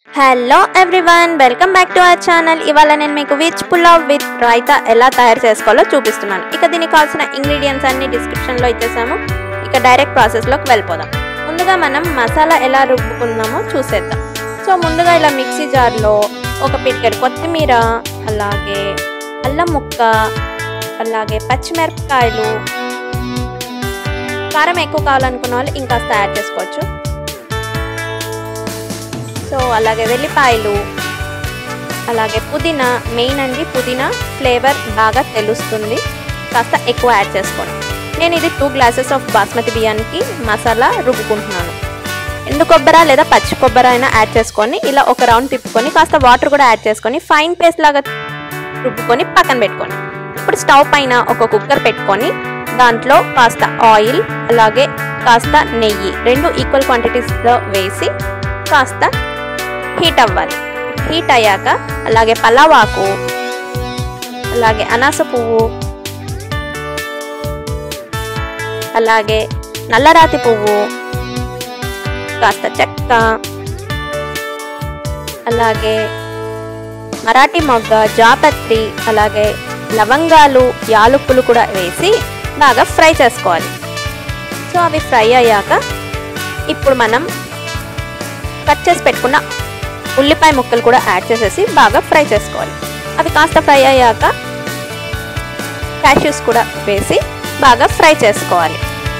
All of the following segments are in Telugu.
hello everyone welcome back to our channel ఇవాళ నేను మీకు వెజ్ పులావ్ విత్ రైతా ఎలా తయారు చేసుకోవాలో చూపిస్తున్నాను ఇక దీనికి కావాల్సిన ఇంగ్రీడియంట్స్ అన్ని డిస్క్రిప్షన్లో ఇచ్చేసాము ఇక డైరెక్ట్ ప్రాసెస్లోకి వెళ్ళిపోదాం ముందుగా మనం మసాలా ఎలా రుబ్బుకుందామో చూసేద్దాం సో ముందుగా ఇలా మిక్సీ జార్లో ఒక పిడికెడు కొత్తిమీర అలాగే అల్లం ముక్క అలాగే పచ్చిమిరపకాయలు కారం ఎక్కువ కావాలనుకున్న వాళ్ళు ఇంకాస్త యాడ్ చేసుకోవచ్చు సో అలాగే వెల్లిపాయలు అలాగే పుదీనా మెయిన్ అండి పుదీనా ఫ్లేవర్ బాగా తెలుస్తుంది కాస్త ఎక్కువ యాడ్ చేసుకోండి నేను ఇది టూ గ్లాసెస్ ఆఫ్ బాస్మతి బియ్యానికి మసాలా రుబ్బుకుంటున్నాను ఎండు కొబ్బరి లేదా పచ్చి కొబ్బరి అయినా యాడ్ చేసుకొని ఇలా ఒక రౌండ్ తిప్పుకొని కాస్త వాటర్ కూడా యాడ్ చేసుకొని ఫైన్ పేస్ట్ లాగా రుబ్బుకొని పక్కన పెట్టుకోండి ఇప్పుడు స్టవ్ పైన ఒక కుక్కర్ పెట్టుకొని దాంట్లో కాస్త ఆయిల్ అలాగే కాస్త నెయ్యి రెండు ఈక్వల్ క్వాంటిటీస్లో వేసి కాస్త హీట్ అవ్వాలి హీట్ అయ్యాక అలాగే పలావాకు అలాగే అనాస పువ్వు అలాగే నల్లరాతి పువ్వు కాస్త చెక్క అలాగే మరాఠీ మొగ్గ జాపత్రి అలాగే లవంగాలు యాలుక్కులు కూడా వేసి బాగా ఫ్రై చేసుకోవాలి సో అవి ఫ్రై అయ్యాక ఇప్పుడు మనం కట్ చేసి పెట్టుకున్న ఉల్లిపాయ ముక్కలు కూడా యాడ్ చేసేసి బాగా ఫ్రై చేసుకోవాలి అవి కాస్త ఫ్రై అయ్యాక క్యాష్యూస్ కూడా వేసి బాగా ఫ్రై చేసుకోవాలి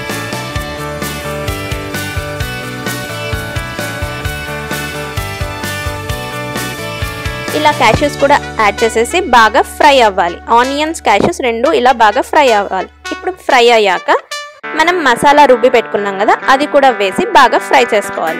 ఇలా క్యాష్యూస్ కూడా యాడ్ చేసేసి బాగా ఫ్రై అవ్వాలి ఆనియన్స్ క్యాష్యూస్ రెండు ఇలా బాగా ఫ్రై అవ్వాలి ఇప్పుడు ఫ్రై అయ్యాక మనం మసాలా రుబ్బి పెట్టుకున్నాం కదా అది కూడా వేసి బాగా ఫ్రై చేసుకోవాలి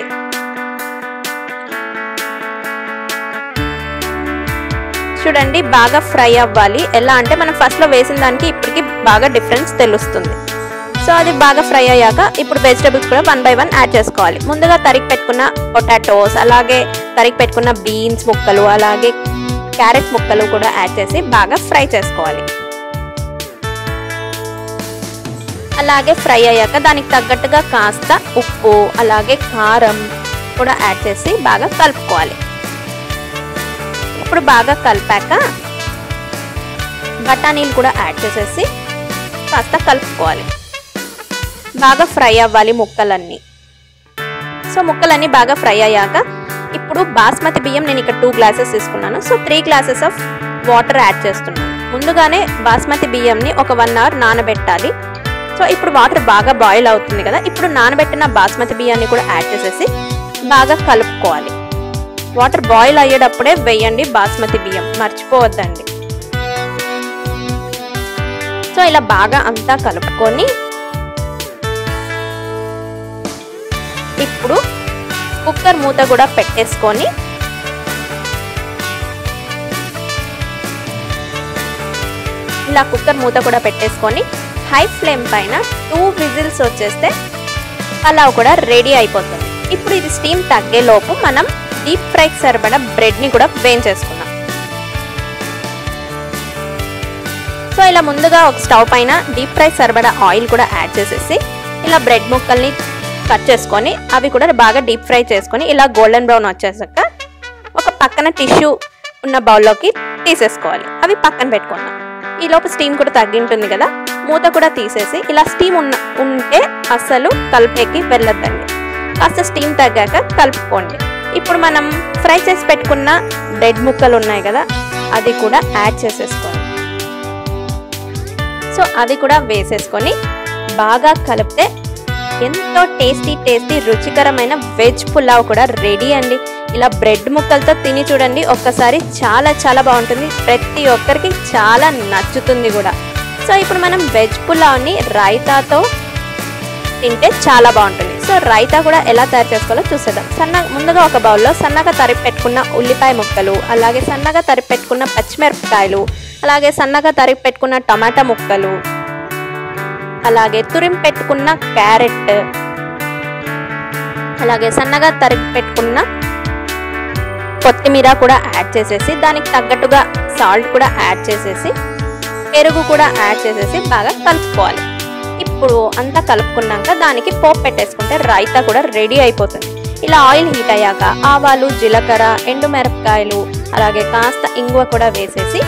చూడండి బాగా ఫ్రై అవ్వాలి ఎలా అంటే మనం ఫస్ట్లో వేసిన దానికి ఇప్పటికి బాగా డిఫరెన్స్ తెలుస్తుంది సో అది బాగా ఫ్రై అయ్యాక ఇప్పుడు వెజిటబుల్స్ కూడా వన్ బై వన్ యాడ్ చేసుకోవాలి ముందుగా తరిగి పెట్టుకున్న పొటాటోస్ అలాగే తరిగి పెట్టుకున్న బీన్స్ ముక్కలు అలాగే క్యారెట్ ముక్కలు కూడా యాడ్ చేసి బాగా ఫ్రై చేసుకోవాలి అలాగే ఫ్రై అయ్యాక దానికి తగ్గట్టుగా కాస్త ఉప్పు అలాగే కారం కూడా యాడ్ చేసి బాగా కలుపుకోవాలి ఇప్పుడు బాగా కలిపాక బఠానీలు కూడా యాడ్ చేసేసి కాస్త కలుపుకోవాలి బాగా ఫ్రై అవ్వాలి ముక్కలన్నీ సో ముక్కలన్నీ బాగా ఫ్రై అయ్యాక ఇప్పుడు బాస్మతి బియ్యం నేను ఇక్కడ టూ గ్లాసెస్ తీసుకున్నాను so three glasses of water add చేస్తున్నాను ముందుగానే బాస్మతి బియ్యంని ఒక వన్ అవర్ నానబెట్టాలి సో ఇప్పుడు వాటర్ బాగా బాయిల్ అవుతుంది కదా ఇప్పుడు నానబెట్టిన బాస్మతి బియ్యాన్ని కూడా యాడ్ చేసేసి బాగా కలుపుకోవాలి వాటర్ బాయిల్ అయ్యేటప్పుడే వేయండి బాస్మతి బియ్యం మర్చిపోవద్దండి సో ఇలా బాగా అంతా కలుపుకొని ఇప్పుడు కుక్కర్ మూత కూడా పెట్టేసుకొని ఇలా కుక్కర్ మూత కూడా పెట్టేసుకొని హై ఫ్లేమ్ పైన టూ విజిల్స్ వచ్చేస్తే పలావ్ కూడా రెడీ అయిపోతుంది ఇప్పుడు ఇది స్టీమ్ తగ్గేలోపు మనం డీప్ ఫ్రైకి సరిపడా బ్రెడ్ని కూడా వేయించేసుకున్నాం సో ఇలా ముందుగా ఒక స్టవ్ పైన డీప్ ఫ్రై సరిపడా ఆయిల్ కూడా యాడ్ చేసేసి ఇలా బ్రెడ్ ముక్కల్ని కట్ చేసుకొని అవి కూడా బాగా డీప్ ఫ్రై చేసుకొని ఇలా గోల్డెన్ బ్రౌన్ వచ్చేసాక ఒక పక్కన టిష్యూ ఉన్న బౌల్లోకి తీసేసుకోవాలి అవి పక్కన పెట్టుకుందాం ఈ లోపు స్టీమ్ కూడా తగ్గింటుంది కదా మూత కూడా తీసేసి ఇలా స్టీమ్ ఉన్న ఉంటే అస్సలు కలిపేకి వెళ్ళొద్దండి కాస్త స్టీమ్ తగ్గాక కలుపుకోండి ఇప్పుడు మనం ఫ్రై చేసి పెట్టుకున్న బ్రెడ్ ముక్కలు ఉన్నాయి కదా అది కూడా యాడ్ చేసేసుకోండి సో అది కూడా వేసేసుకొని బాగా కలిపితే ఎంతో టేస్టీ టేస్టీ రుచికరమైన వెజ్ పులావ్ కూడా రెడీ అండి ఇలా బ్రెడ్ ముక్కలతో తిని చూడండి ఒక్కసారి చాలా చాలా బాగుంటుంది ప్రతి ఒక్కరికి చాలా నచ్చుతుంది కూడా సో ఇప్పుడు మనం వెజ్ పులావ్ని రైతాతో తింటే చాలా బాగుంటుంది సో రైతా కూడా ఎలా తయారు చేసుకోవాలో చూసేద్దాం సన్న ముందుగా ఒక బౌల్లో సన్నగా తరిగి పెట్టుకున్న ఉల్లిపాయ ముక్కలు అలాగే సన్నగా తరిగి పెట్టుకున్న పచ్చిమిరపకాయలు అలాగే సన్నగా తరిగి పెట్టుకున్న టమాటా ముక్కలు అలాగే తురిమి పెట్టుకున్న క్యారెట్ అలాగే సన్నగా తరిగి పెట్టుకున్న కొత్తిమీర కూడా యాడ్ చేసేసి దానికి తగ్గట్టుగా సాల్ట్ కూడా యాడ్ చేసేసి పెరుగు కూడా యాడ్ చేసేసి బాగా కలుపుకోవాలి ఇప్పుడు అంతా కలుపుకున్నాక దానికి పోపు పెట్టేసుకుంటే రైతా కూడా రెడీ అయిపోతుంది ఇలా ఆయిల్ హీట్ అయ్యాక ఆవాలు జీలకర్ర ఎండుమిరపకాయలు అలాగే కాస్త ఇంగువ కూడా వేసేసి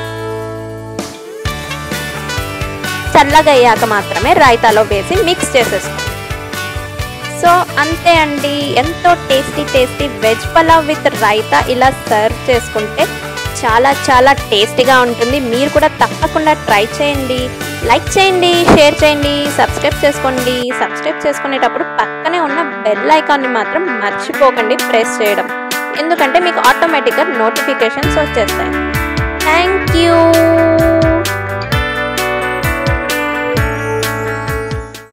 చల్లగా అయ్యాక మాత్రమే రైతాలో వేసి మిక్స్ చేసేసుకోండి సో అంతే అండి ఎంతో tasty tasty veg pulao with raita ఇలా సర్వ్ చేసుకుంటే చాలా చాలా టేస్టీగా ఉంటుంది మీరు కూడా తప్పకుండా ట్రై చేయండి లైక్ చేయండి షేర్ చేయండి సబ్స్క్రైబ్ చేసుకోండి సబ్స్క్రైబ్ చేసుకునేటప్పుడు పక్కనే ఉన్న బెల్ ఐకాన్ని మాత్రం మర్చిపోకండి ప్రెస్ చేయడం ఎందుకంటే మీకు ఆటోమేటిక్గా నోటిఫికేషన్స్ వచ్చేస్తాయి థ్యాంక్ యూ